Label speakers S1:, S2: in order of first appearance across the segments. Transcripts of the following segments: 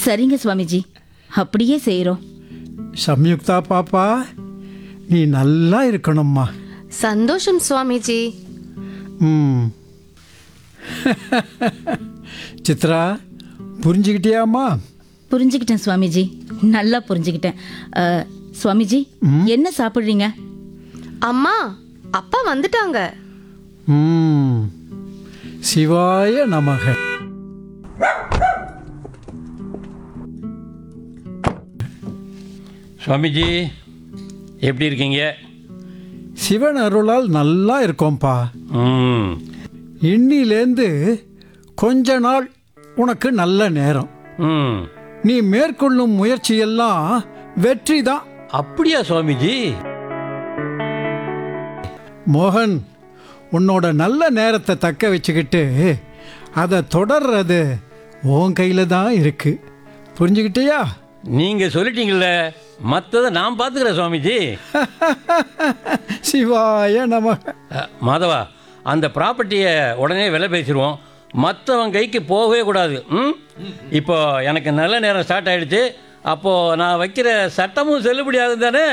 S1: சரிங்க சுவாமிஜி அப்படியே செய்கிறோம்
S2: சம்யுக்தா பாப்பா நீ நல்லா இருக்கணும்மா
S3: சந்தோஷம் சுவாமிஜி
S2: ம் சித்ரா புரிஞ்சுக்கிட்டியாம்மா
S1: புரிஞ்சுக்கிட்டேன் சுவாமிஜி நல்லா புரிஞ்சுக்கிட்டேன் அஹ், சுவாமிஜி என்ன சாப்பிட்றீங்க
S3: அம்மா அப்பா வந்துட்டாங்க
S2: ம் சிவாய நமக
S4: சுவாமிஜி எப்படி இருக்கீங்க
S2: சிவன் அருளால் நல்லா இருக்கோம்ப்பா
S4: ம்
S2: இன்னிலேந்து கொஞ்ச நாள் உனக்கு நல்ல நேரம்
S4: ம்
S2: நீ மேற்கொள்ளும் முயற்சியெல்லாம் வெற்றி தான்
S4: அப்படியா சுவாமிஜி
S2: மோகன் உன்னோட நல்ல நேரத்தை தக்க வச்சுக்கிட்டு அதை தொடர்றது உன் கையில் தான் இருக்கு புரிஞ்சுக்கிட்டியா
S4: நீங்கள் சொல்லிட்டீங்கல்ல மற்றதை நான் பார்த்துக்கிறேன் சுவாமிஜி
S2: சிவாய நமக
S4: அ, மாதவா அந்த ப்ராப்பர்ட்டியை உடனே விலை பேசிடுவோம் மற்றவன் கைக்கு போகவே கூடாது ம் இப்போ எனக்கு நல்ல நேரம் ஸ்டார்ட் ஆயிடுச்சு அப்போது நான் வைக்கிற சட்டமும் செல்லுபடி ஆகும் தானே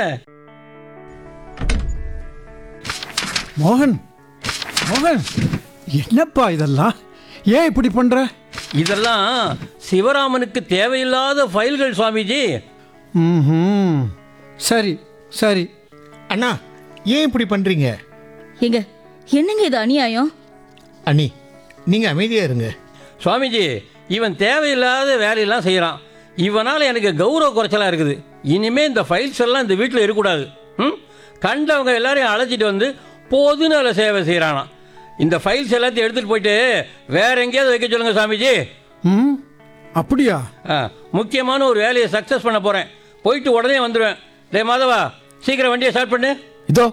S2: மோகன் மோகன் என்னப்பா இதெல்லாம் ஏன் இப்படி பண்ற
S4: இதெல்லாம் சிவராமனுக்கு தேவையில்லாத ஃபைல்கள் சுவாமிஜி
S2: ம் சரி சரி
S5: அண்ணா ஏன் இப்படி பண்றீங்க
S1: எங்க என்னங்க இது அநியாயம்
S5: அண்ணி நீங்க அமைதியா இருங்க
S4: சுவாமிஜி இவன் தேவையில்லாத வேலையெல்லாம் செய்கிறான் இவனால் எனக்கு கௌரவ குறைச்சலாக இருக்குது இனிமே இந்த ஃபைல்ஸ் எல்லாம் இந்த வீட்டில் இருக்கக்கூடாது ம் கண்டவங்க எல்லாரையும் அழைச்சிட்டு வந்து பொதுநல சேவை செய்கிறானாம் இந்த ஃபைல்ஸ் எல்லாத்தையும் எடுத்துகிட்டு போயிட்டு வேற எங்கேயாவது வைக்க சொல்லுங்க சுவாமிஜி
S2: ம் அப்படியா
S4: ஆ முக்கியமான ஒரு வேலையை சக்ஸஸ் பண்ண போகிறேன் போயிட்டு உடனே வந்துடுவேன் டே மாதவா சீக்கிரம் வண்டியை ஸ்டார்ட் பண்ணு
S2: இதோ